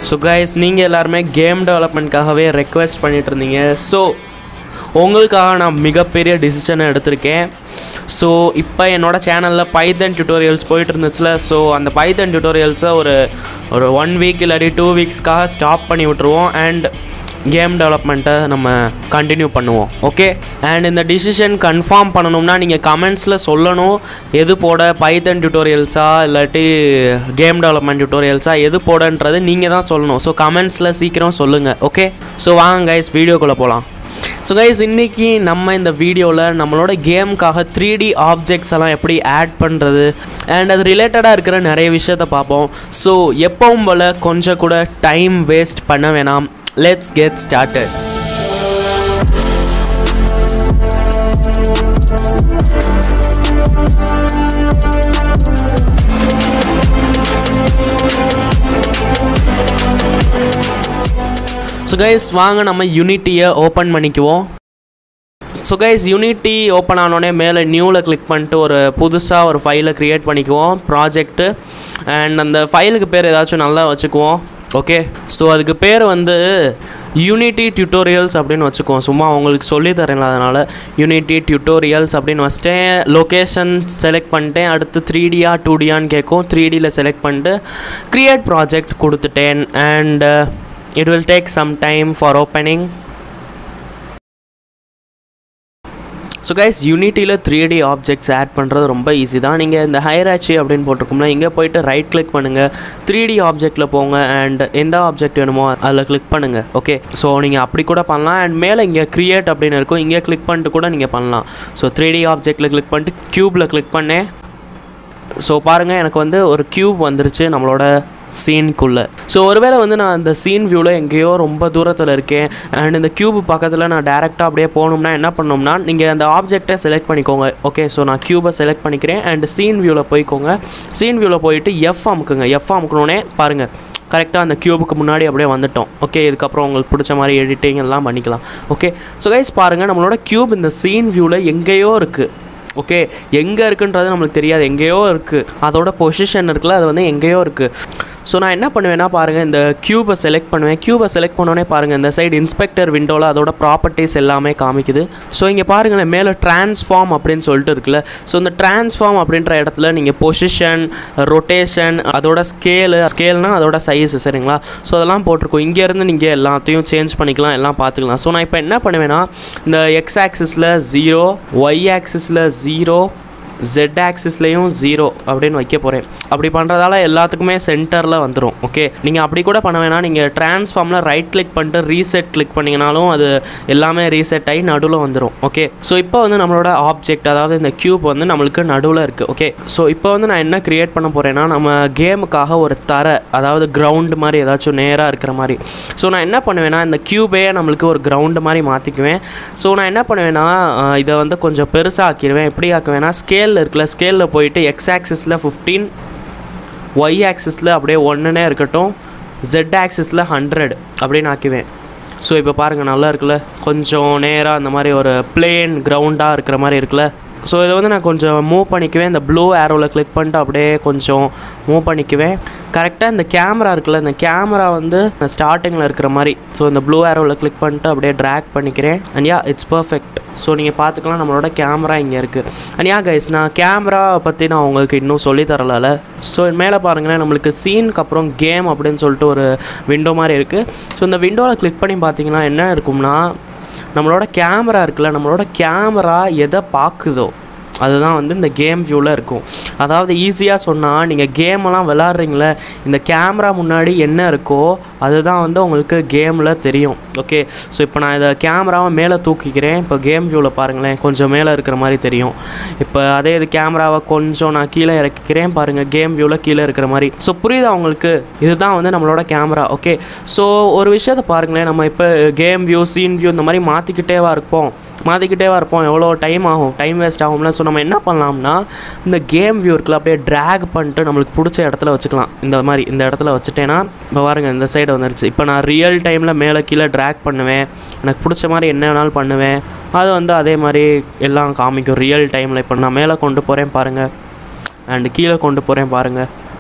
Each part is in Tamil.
ஸோ கைஸ் நீங்கள் எல்லாருமே கேம் டெவலப்மெண்ட்காகவே ரெக்வெஸ்ட் பண்ணிட்டு இருந்தீங்க ஸோ உங்களுக்காக நான் மிகப்பெரிய டிசிஷனை எடுத்திருக்கேன் ஸோ இப்போ என்னோட சேனலில் பைத்தன் டியூட்டோரியல்ஸ் போயிட்டு இருந்துச்சுல ஸோ அந்த பைத்தன் டியூட்டோரியல்ஸை ஒரு ஒரு ஒன் வீக் இல்லாட்டி டூ வீக்ஸ்க்காக ஸ்டாப் பண்ணி விட்ருவோம் அண்ட் கேம் டெவலப்மெண்ட்டை நம்ம கண்டினியூ பண்ணுவோம் ஓகே அண்ட் இந்த டிசிஷன் கன்ஃபார்ம் பண்ணணும்னா நீங்கள் கமெண்ட்ஸில் சொல்லணும் எது போட பைத்தன் டியூட்டோரியல்ஸா இல்லாட்டி கேம் டெவலப்மெண்ட் டியூட்டோரியல்ஸா எது போடன்றது நீங்கள் தான் சொல்லணும் ஸோ கமெண்ட்ஸில் சீக்கிரம் சொல்லுங்கள் ஓகே ஸோ வாங்க கைஸ் வீடியோக்குள்ளே போகலாம் ஸோ கைஸ் இன்றைக்கி நம்ம இந்த வீடியோவில் நம்மளோட கேமுக்காக த்ரீ டி ஆப்ஜெக்ட்ஸ் எல்லாம் எப்படி ஆட் பண்ணுறது அண்ட் அது ரிலேட்டடாக இருக்கிற நிறைய விஷயத்த பார்ப்போம் ஸோ எப்பவும் போல் கொஞ்சம் கூட டைம் வேஸ்ட் பண்ண வேணாம் let's get started so guys வாங்க நம்ம யூனிட்டியை ஓப்பன் பண்ணிக்குவோம் ஸோ கைஸ் யூனிட்டி ஓப்பன் ஆனோடனே மேலே நியூவில் கிளிக் பண்ணிட்டு ஒரு புதுசாக ஒரு ஃபைலை க்ரியேட் பண்ணிக்குவோம் ப்ராஜெக்ட்டு அண்ட் அந்த ஃபைலுக்கு பேர் ஏதாச்சும் நல்லா வச்சுக்குவோம் ஓகே ஸோ அதுக்கு பேர் வந்து யூனிட்டி டியூட்டோரியல்ஸ் அப்படின்னு வச்சுக்குவோம் சும்மா உங்களுக்கு சொல்லி தரேன்ல அதனால் யூனிட்டி டியூட்டோரியல்ஸ் அப்படின்னு வச்சிட்டேன் லொக்கேஷன் செலக்ட் பண்ணிட்டேன் அடுத்து த்ரீ டியா டூ டியான்னு கேட்கும் த்ரீ டியில் செலக்ட் பண்ணிட்டு க்ரியேட் ப்ராஜெக்ட் கொடுத்துட்டேன் and it will take some time for opening so guys யூனிட்டியில் த்ரீ டி ஆப்ஜெக்ட்ஸ் ஆட் பண்ணுறது ரொம்ப ஈஸி தான் நீங்கள் இந்த ஹைராச்சி அப்படின்னு போட்டிருக்கோம்னா இங்கே போயிட்டு ரைட் கிளிக் பண்ணுங்கள் த்ரீ டி ஆப்ஜெக்ட்டில் போங்க அண்ட் எந்த ஆப்ஜெக்ட் வேணுமோ அதில் கிளிக் பண்ணுங்கள் ஓகே ஸோ நீங்கள் அப்படி கூட பண்ணலாம் அண்ட் மேலே இங்கே க்ரியேட் அப்படின்னு இருக்கும் இங்கே கிளிக் பண்ணிட்டு கூட நீங்கள் பண்ணலாம் ஸோ த்ரீ டி ஆப்ஜெக்ட்டில் கிளிக் பண்ணிட்டு க்யூப்பில் கிளிக் பண்ணேன் ஸோ பாருங்கள் எனக்கு வந்து ஒரு க்யூப் வந்துருச்சு நம்மளோட சீனுக்குள்ளே ஸோ ஒருவேளை வந்து நான் அந்த சீன் வியூவில் எங்கேயோ ரொம்ப தூரத்தில் இருக்கேன் அண்ட் இந்த க்யூப் பக்கத்தில் நான் டேரெக்டாக அப்படியே போகணும்னா என்ன பண்ணோம்னா நீங்கள் அந்த ஆப்ஜெக்டை செலக்ட் பண்ணிக்கோங்க ஓகே ஸோ நான் க்யூபை செலக்ட் பண்ணிக்கிறேன் அண்ட் சீன் வியூவில் போய்க்கோங்க சீன் வியூவில் போயிட்டு எஃப் அமுக்குங்க எஃப் அமுக்கணுன்னே பாருங்கள் கரெக்டாக அந்த க்யூபுக்கு முன்னாடி அப்படியே வந்துட்டோம் ஓகே இதுக்கப்புறம் உங்களுக்கு பிடிச்ச மாதிரி எடிட்டிங் எல்லாம் பண்ணிக்கலாம் ஓகே ஸோ கைஸ் பாருங்கள் நம்மளோட க்யூப் இந்த சீன் வியூவில் எங்கேயோ இருக்குது ஓகே எங்கே இருக்குன்றது நம்மளுக்கு தெரியாது எங்கேயோ இருக்குது அதோட பொசிஷன் இருக்குல்ல அது வந்து எங்கேயோ இருக்குது ஸோ நான் என்ன பண்ணுவேன்னா பாருங்கள் இந்த க்யூபை செலக்ட் பண்ணுவேன் க்யூபை செலக்ட் பண்ணோன்னே பாருங்கள் இந்த சைடு இன்ஸ்பெக்டர் விண்டோவில் அதோட ப்ராப்பர்ட்டிஸ் எல்லாமே காமிக்குது ஸோ இங்கே பாருங்களேன் மேலே ட்ரான்ஸ்ஃபார்ம் அப்படின்னு சொல்லிட்டு இருக்குல்ல ஸோ இந்த ட்ரான்ஸ்ஃபார்ம் அப்படின்ற இடத்துல நீங்கள் பொசிஷன் ரொட்டேஷன் அதோட ஸ்கேலு ஸ்கேல்னால் அதோட சைஸ் சரிங்களா ஸோ அதெல்லாம் போட்டிருக்கோம் இங்கேருந்து நீங்கள் எல்லாத்தையும் சேஞ்ச் பண்ணிக்கலாம் எல்லாம் பார்த்துக்கலாம் ஸோ நான் இப்போ என்ன பண்ணுவேன்னா இந்த எக்ஸ் ஆக்சிஸில் ஜீரோ ஒய் ஆக்சிஸில் ஜீரோ ஜெட் ஆக்சிஸ்லேயும் ஜீரோ அப்படின்னு வைக்க போகிறேன் அப்படி பண்ணுறதால எல்லாத்துக்குமே சென்டரில் வந்துடும் ஓகே நீங்கள் அப்படி கூட பண்ண வேணாம் நீங்கள் ட்ரான்ஸ்ஃபார்மில் ரைட் கிளிக் பண்ணிட்டு ரீசெட் கிளிக் பண்ணிங்கனாலும் அது எல்லாமே ரீசெட் ஆகி நடுவில் வந்துடும் ஓகே ஸோ இப்போ வந்து நம்மளோட ஆப்ஜெக்ட் அதாவது இந்த க்யூப் வந்து நம்மளுக்கு நடுவில் இருக்குது ஓகே ஸோ இப்போ வந்து நான் என்ன க்ரியேட் பண்ண போகிறேன்னா நம்ம கேமுக்காக ஒரு தர அதாவது கிரவுண்டு மாதிரி ஏதாச்சும் நேராக இருக்கிற மாதிரி ஸோ நான் என்ன பண்ணுவேன்னா இந்த க்யூபே நம்மளுக்கு ஒரு கிரவுண்டு மாதிரி மாற்றிக்குவேன் ஸோ நான் என்ன பண்ணுவேன்னா அஹ், இதை வந்து கொஞ்சம் பெருசாக ஆக்கிடுவேன் எப்படி ஆக்குவேன்னா ஸ்கேலில் இருக்குல்ல ஸ்கேலில் போயிட்டு எக்ஸ் ஆக்சிஸில் ஃபிஃப்டீன் ஒய் ஆக்சிஸில் அப்படியே ஒன்றுனே இருக்கட்டும் ஜெட் ஆக்சிஸில் ஹண்ட்ரட் அப்படின்னு ஆக்குவேன் ஸோ இப்போ பாருங்கள் நல்லா இருக்குல்ல கொஞ்சம் நேராக அந்த மாதிரி ஒரு பிளேன் கிரவுண்டாக இருக்கிற மாதிரி இருக்குல்ல ஸோ இதை வந்து நான் கொஞ்சம் மூவ் பண்ணிக்குவேன் இந்த ப்ளூ ஏரோவில் கிளிக் பண்ணிட்டு அப்படியே கொஞ்சம் மூவ் பண்ணிக்குவேன் கரெக்டாக இந்த கேமரா இருக்குல்ல இந்த கேமரா வந்து ஸ்டார்டிங்கில் இருக்கிற மாதிரி ஸோ இந்த ப்ளூ ஏரோவில் கிளிக் பண்ணிட்டு அப்படியே ட்ராக் பண்ணிக்கிறேன் and yeah it's perfect so நீங்கள் பார்த்துக்கலாம் நம்மளோட கேமரா இங்கே இருக்குது அண்ட் யா கைஸ் நான் கேமரா பற்றி நான் உங்களுக்கு இன்னும் சொல்லி தரல ஸோ மேலே பாருங்களேன் நம்மளுக்கு சீனுக்கு அப்புறம் கேம் அப்படின்னு சொல்லிட்டு ஒரு விண்டோ மாதிரி இருக்குது ஸோ இந்த விண்டோவில் கிளிக் பண்ணி பார்த்தீங்கன்னா என்ன இருக்கும்னா நம்மளோட கேமரா இருக்குல்ல நம்மளோட கேமரா எதை பார்க்குதோ அதுதான் வந்து இந்த கேம் வியூவில் இருக்கும் அதாவது ஈஸியாக சொன்னால் நீங்கள் கேமெல்லாம் விளாட்றீங்களே இந்த கேமரா முன்னாடி என்ன இருக்கோ அதுதான் வந்து உங்களுக்கு கேமில் தெரியும் ஓகே ஸோ இப்போ நான் இதை கேமராவை மேலே தூக்கிக்கிறேன் இப்போ கேம் வியூவில் பாருங்களேன் கொஞ்சம் மேலே இருக்கிற மாதிரி தெரியும் இப்போ அதே இது கேமராவை கொஞ்சம் நான் கீழே இறக்கிக்கிறேன் பாருங்கள் கேம் வியூவில் கீழே இருக்கிற மாதிரி ஸோ புரியுதா உங்களுக்கு இதுதான் வந்து நம்மளோட கேமரா ஓகே ஸோ ஒரு விஷயத்தை பாருங்களேன் நம்ம இப்போ கேம் வியூ சீன் வியூ இந்த மாதிரி மாற்றிக்கிட்டேவா இருப்போம் மாற்றிக்கிட்டேவா இருப்போம் எவ்வளோ டைம் ஆகும் டைம் வேஸ்ட் ஆகும்ல ஸோ நம்ம என்ன பண்ணலாம்னா இந்த கேம் வியூ இருக்குல்ல அப்படியே ட்ராக் பண்ணிட்டு நம்மளுக்கு பிடிச்ச இடத்துல வச்சுக்கலாம் இந்த மாதிரி இந்த இடத்துல வச்சுட்டேன்னா இப்போ பாருங்க இந்த சைடு வந்துருச்சு இப்போ நான் ரியல் டைமில் மேலே கீழே ட்ராக் பண்ணுவேன் எனக்கு பிடிச்ச மாதிரி என்ன வேணாலும் பண்ணுவேன் அது வந்து அதே மாதிரி எல்லாம் காமிக்கும் ரியல் டைமில் இப்போ நான் மேலே கொண்டு போகிறேன் பாருங்கள் அண்டு கீழே கொண்டு போகிறேன் பாருங்கள்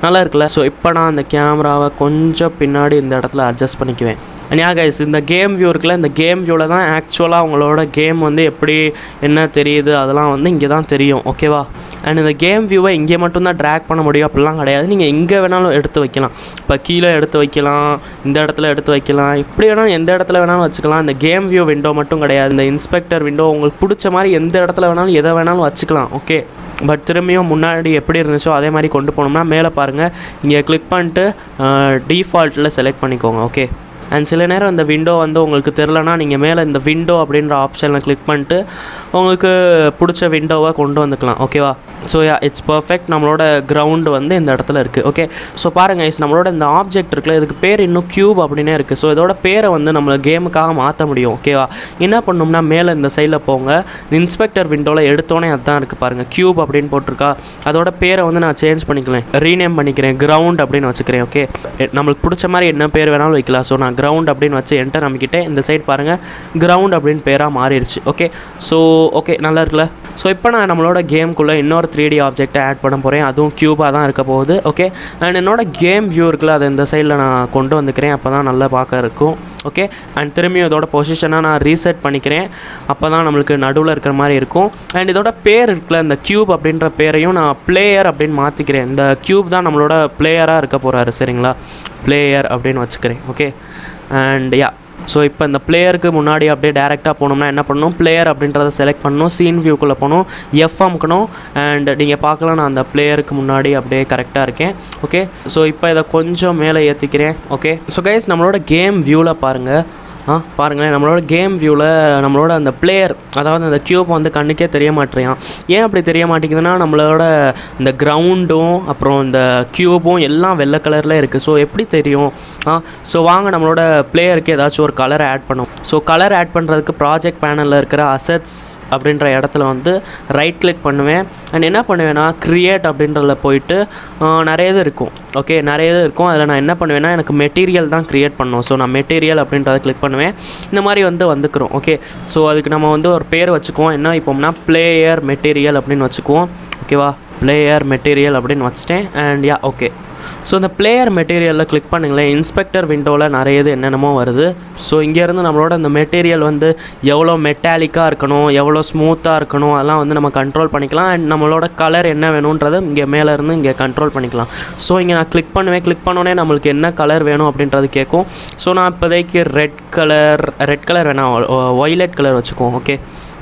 நல்லா இருக்குல்ல ஸோ இப்போ நான் அந்த கேமராவை கொஞ்சம் பின்னாடி இந்த இடத்துல அட்ஜஸ்ட் பண்ணிக்குவேன் யா கைஸ் இந்த கேம் வியூ இருக்குல்ல இந்த கேம் வியூவில் தான் ஆக்சுவலாக உங்களோட கேம் வந்து எப்படி என்ன தெரியுது அதெல்லாம் வந்து இங்கே தான் தெரியும் ஓகேவா அண்ட் இந்த கேம் வியூவை இங்கே மட்டும்தான் ட்ராக் பண்ண முடியும் அப்படிலாம் கிடையாது நீங்கள் எங்கே வேணாலும் எடுத்து வைக்கலாம் இப்போ கீழே எடுத்து வைக்கலாம் இந்த இடத்துல எடுத்து வைக்கலாம் எப்படி வேணாலும் எந்த இடத்துல வேணாலும் வச்சுக்கலாம் இந்த கேம் வியூ விண்டோ மட்டும் கிடையாது இந்த இன்ஸ்பெக்டர் விண்டோ உங்களுக்கு பிடிச்ச மாதிரி எந்த இடத்துல வேணாலும் எதை வேணாலும் வச்சுக்கலாம் ஓகே பட் திரும்பியும் முன்னாடி எப்படி இருந்துச்சோ அதே மாதிரி கொண்டு போனோம்னா மேலே பாருங்கள் இங்கே கிளிக் பண்ணிட்டு டிஃபால்ட்டில் செலக்ட் பண்ணிக்கோங்க ஓகே அண்ட் சில நேரம் இந்த விண்டோ வந்து உங்களுக்கு தெரிலனா நீங்கள் மேலே இந்த விண்டோ அப்படின்ற ஆப்ஷனில் கிளிக் பண்ணிட்டு உங்களுக்கு பிடிச்ச விண்டோவை கொண்டு வந்துக்கலாம் ஓகேவா ஸோ யா இட்ஸ் பர்ஃபெக்ட் நம்மளோட கிரவுண்டு வந்து இந்த இடத்துல இருக்குது ஓகே ஸோ பாருங்கள் இஸ் நம்மளோட இந்த ஆப்ஜெக்ட் இருக்குல்ல இதுக்கு பேர் இன்னும் க்யூப் அப்படின்னே இருக்குது ஸோ இதோட பேரை வந்து நம்ம கேமுக்காக மாற்ற முடியும் ஓகேவா என்ன பண்ணோம்னா மேலே இந்த சைடில் போங்க இன்ஸ்பெக்டர் விண்டோவில் எடுத்தோன்னே அதுதான் இருக்குது பாருங்கள் க்யூப் அப்படின்னு போட்டிருக்கா அதோட பேரை வந்து நான் சேஞ்ச் பண்ணிக்கிறேன் ரீநேம் பண்ணிக்கிறேன் கிரவுண்ட் அப்படின்னு வச்சுக்கிறேன் ஓகே நம்மளுக்கு பிடிச்ச மாதிரி என்ன பேர் வேணாலும் வைக்கலாம் ஸோ நான் கிரவுண்ட் அப்படின்னு வச்சு என்டர் நம்பிக்கிட்டே இந்த சைடு பாருங்கள் கிரவுண்ட் அப்படின்னு பேராக மாறிடுச்சு ஓகே ஸோ ஓகே நல்லா இருக்குல்ல ஸோ இப்போ நான் நம்மளோட கேம்குள்ளே இன்னொரு த்ரீ டி ஆப்ஜெக்ட்டை ஆட் பண்ண போகிறேன் அதுவும் க்யூபாக தான் இருக்க போகுது ஓகே அண்ட் என்னோட கேம் வியூ இருக்குல்ல அதை இந்த சைடில் நான் கொண்டு வந்துக்கிறேன் அப்போ தான் நல்லா பார்க்க இருக்கும் ஓகே அண்ட் திரும்பியும் இதோட பொசிஷனாக நான் ரீசெட் பண்ணிக்கிறேன் அப்போ தான் நம்மளுக்கு நடுவில் இருக்கிற மாதிரி இருக்கும் அண்ட் இதோட பேர் இருக்குல்ல இந்த க்யூப் அப்படின்ற பேரையும் நான் பிளேயர் அப்படின்னு மாற்றிக்கிறேன் இந்த க்யூப் தான் நம்மளோட பிளேயராக இருக்க போகிறாரு சரிங்களா பிளேயர் அப்படின்னு வச்சுக்கிறேன் ஓகே அண்ட் யா ஸோ இப்போ இந்த பிளேயருக்கு முன்னாடி அப்படியே டேரெக்டாக போனோம்னா என்ன பண்ணணும் பிளேயர் அப்படின்றத செலக்ட் பண்ணணும் சீன் வியூக்குள்ளே போகணும் எஃப் அமுக்கணும் அண்ட் நீங்கள் பார்க்கலாம் நான் அந்த பிளேயருக்கு முன்னாடி அப்படியே கரெக்டாக இருக்கேன் ஓகே ஸோ இப்போ இதை கொஞ்சம் மேலே ஏற்றிக்கிறேன் ஓகே ஸோ கைஸ் நம்மளோட கேம் வியூவில் பாருங்கள் ஆ பாருங்களேன் நம்மளோட கேம் வியூவில் நம்மளோட அந்த பிளேயர் அதாவது அந்த க்யூப் வந்து கண்ணுக்கே தெரிய மாட்டேறான் ஏன் அப்படி தெரிய மாட்டேங்குதுன்னா நம்மளோட இந்த கிரவுண்டும் அப்புறம் இந்த க்யூபும் எல்லாம் வெள்ளை கலரில் இருக்குது ஸோ எப்படி தெரியும் ஆ ஸோ வாங்க நம்மளோட பிளேயருக்கு ஏதாச்சும் ஒரு கலர் ஆட் பண்ணும் ஸோ கலர் ஆட் பண்ணுறதுக்கு ப்ராஜெக்ட் பேனலில் இருக்கிற அசட்ஸ் அப்படின்ற இடத்துல வந்து ரைட் கிளிக் பண்ணுவேன் அண்ட் என்ன பண்ணுவேன்னா க்ரியேட் அப்படின்றதுல போயிட்டு ஆ, நிறைய இது இருக்கும் ஓகே நிறைய இது இருக்கும் அதில் நான் என்ன பண்ணுவேன்னா எனக்கு மெட்டீரியல் தான் க்ரியேட் பண்ணணும் ஸோ நான் மெட்டீரியல் அப்படின்றத கிளிக் பண்ணுவேன் இந்த மாதிரி வந்து வந்துக்கிறோம் ஓகே ஸோ அதுக்கு நம்ம வந்து ஒரு பேர் வச்சுக்குவோம் என்ன இப்போம்னா பிளேயர் மெட்டீரியல் அப்படின்னு வச்சுக்குவோம் ஓகேவா பிளேயர் மெட்டீரியல் அப்படின்னு வச்சுட்டேன் அண்ட் யா ஓகே ஸோ இந்த பிளேயர் மெட்டீரியலில் கிளிக் பண்ணுங்களேன் இன்ஸ்பெக்டர் விண்டோவில் நிறைய இது என்னென்னமோ வருது ஸோ இங்கேருந்து நம்மளோட இந்த மெட்டீரியல் வந்து எவ்வளோ மெட்டாலிக்காக இருக்கணும் எவ்வளோ ஸ்மூத்தாக இருக்கணும் அதெல்லாம் வந்து நம்ம கண்ட்ரோல் பண்ணிக்கலாம் அண்ட் நம்மளோட கலர் என்ன வேணுன்றதை இங்கே மேலே இருந்து இங்கே கண்ட்ரோல் பண்ணிக்கலாம் ஸோ இங்கே நான் கிளிக் பண்ணுவேன் கிளிக் பண்ணோன்னே நம்மளுக்கு என்ன கலர் வேணும் அப்படின்றது கேட்கும் ஸோ நான் இப்போதைக்கு ரெட் கலர் ரெட் கலர் வேணாம் ஒய்லட் கலர் வச்சுக்குவோம் ஓகே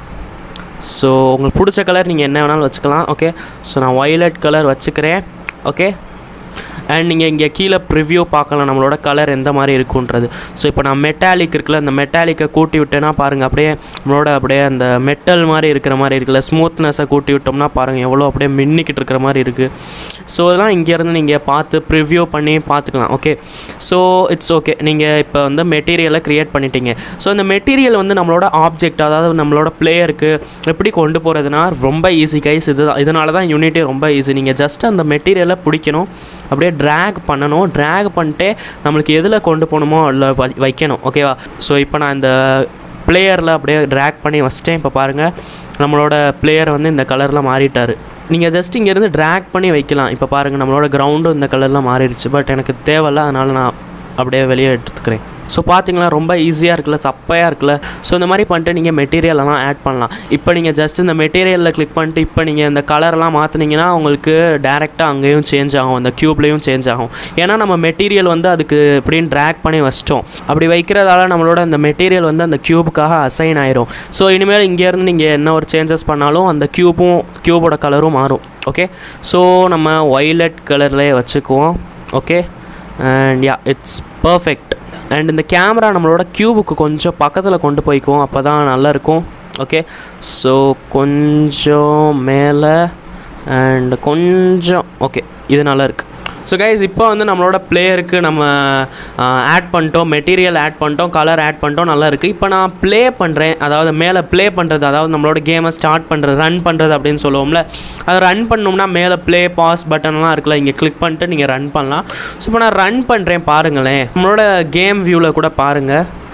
ஸோ உங்களுக்கு பிடிச்ச கலர் நீங்கள் என்ன வேணாலும் வச்சுக்கலாம் ஓகே ஸோ நான் ஒய்லட் கலர் வச்சுக்கிறேன் ஓகே அண்ட் நீங்கள் இங்கே கீழே ப்ரிவ்யூ பார்க்கலாம் நம்மளோட கலர் எந்த மாதிரி இருக்குன்றது ஸோ இப்போ நான் மெட்டாலிக் இருக்குல்ல அந்த மெட்டாலிக்கை கூட்டி விட்டேன்னா பாருங்கள் அப்படியே நம்மளோட அப்படியே அந்த மெட்டல் மாதிரி இருக்கிற மாதிரி இருக்குல்ல ஸ்மூத்னஸை கூட்டி விட்டோம்னா பாருங்கள் எவ்வளோ அப்படியே மின்னிக்கிட்டு இருக்கிற மாதிரி இருக்குது ஸோ இதெல்லாம் இங்கேருந்து நீங்கள் பார்த்து ப்ரிவ்யூ பண்ணி பார்த்துக்கலாம் ஓகே ஸோ இட்ஸ் ஓகே நீங்கள் இப்போ வந்து மெட்டீரியலை க்ரியேட் பண்ணிட்டீங்க ஸோ இந்த மெட்டீரியல் வந்து நம்மளோட ஆப்ஜெக்ட் அதாவது நம்மளோட பிளேயருக்கு எப்படி கொண்டு போகிறதுனா ரொம்ப ஈஸி கைஸ் இது இதனால தான் யூனிட்டி ரொம்ப ஈஸி நீங்கள் ஜஸ்ட் அந்த மெட்டீரியலை பிடிக்கணும் அப்படியே ட்ராக் பண்ணணும் ட்ராக் பண்ணிட்டு நம்மளுக்கு எதில் கொண்டு போகணுமோ அதில் வைக்கணும் ஓகேவா ஸோ இப்போ நான் இந்த பிளேயரில் அப்படியே ட்ராக் பண்ணி வச்சிட்டேன் இப்போ பாருங்கள் நம்மளோட பிளேயர் வந்து இந்த கலரில் மாறிட்டார் நீங்கள் ஜஸ்ட் இங்கேருந்து ட்ராக் பண்ணி வைக்கலாம் இப்போ பாருங்கள் நம்மளோட கிரவுண்டும் இந்த கலரில் மாறிடுச்சு பட் எனக்கு தேவையில்ல அதனால் நான் அப்படியே வெளியே எடுத்துக்கிறேன் ஸோ பார்த்தீங்களா ரொம்ப ஈஸியாக இருக்குல்ல சப்பையாக இருக்குல்ல ஸோ இந்த மாதிரி பண்ணிட்டு நீங்கள் மெட்டீரியலெல்லாம் ஆட் பண்ணலாம் இப்போ நீங்கள் ஜஸ்ட் இந்த மெட்டீரியலில் கிளிக் பண்ணிட்டு இப்போ நீங்கள் இந்த கலர்லாம் மாற்றினீங்கன்னா உங்களுக்கு டேரெக்டாக அங்கேயும் சேஞ்ச் ஆகும் அந்த க்யூப்லேயும் சேஞ்ச் ஆகும் ஏன்னா நம்ம மெட்டீரியல் வந்து அதுக்கு இப்படின்னு ட்ராக் பண்ணி வச்சிட்டோம் அப்படி வைக்கிறதால நம்மளோட அந்த மெட்டீரியல் வந்து அந்த க்யூபுக்காக அசைன் ஆயிரும் ஸோ இனிமேல் இங்கேருந்து நீங்கள் என்ன ஒரு சேஞ்சஸ் பண்ணாலும் அந்த க்யூபும் க்யூபோட கலரும் மாறும் ஓகே ஸோ நம்ம ஒய்லட் கலர்லேயே வச்சுக்குவோம் okay and yeah it's perfect and இந்த கேமரா நம்மளோட க்யூபுக்கு கொஞ்சம் பக்கத்தில் கொண்டு போய்க்குவோம் அப்போ தான் நல்லாயிருக்கும் ஓகே ஸோ கொஞ்சம் மேலே அண்ட் கொஞ்சம் ஓகே இது நல்லா இருக்கு ஸோ கைஸ் இப்போ வந்து நம்மளோட பிளேயருக்கு நம்ம ஆட் பண்ணிட்டோம் மெட்டீரியல் ஆட் பண்ணிட்டோம் கலர் ஆட் பண்ணிட்டோம் நல்லா இருக்குது இப்போ நான் ப்ளே பண்ணுறேன் அதாவது மேலே ப்ளே பண்ணுறது அதாவது நம்மளோட கேமை ஸ்டார்ட் பண்ணுறது ரன் பண்ணுறது அப்படின்னு சொல்லுவோம்ல அதை ரன் பண்ணோம்னா மேலே ப்ளே பாஸ் பட்டன்லாம் இருக்குல்ல இங்கே கிளிக் பண்ணிட்டு நீங்கள் ரன் பண்ணலாம் ஸோ இப்போ நான் ரன் பண்ணுறேன் பாருங்களேன் நம்மளோட கேம் வியூவில் கூட பாருங்கள்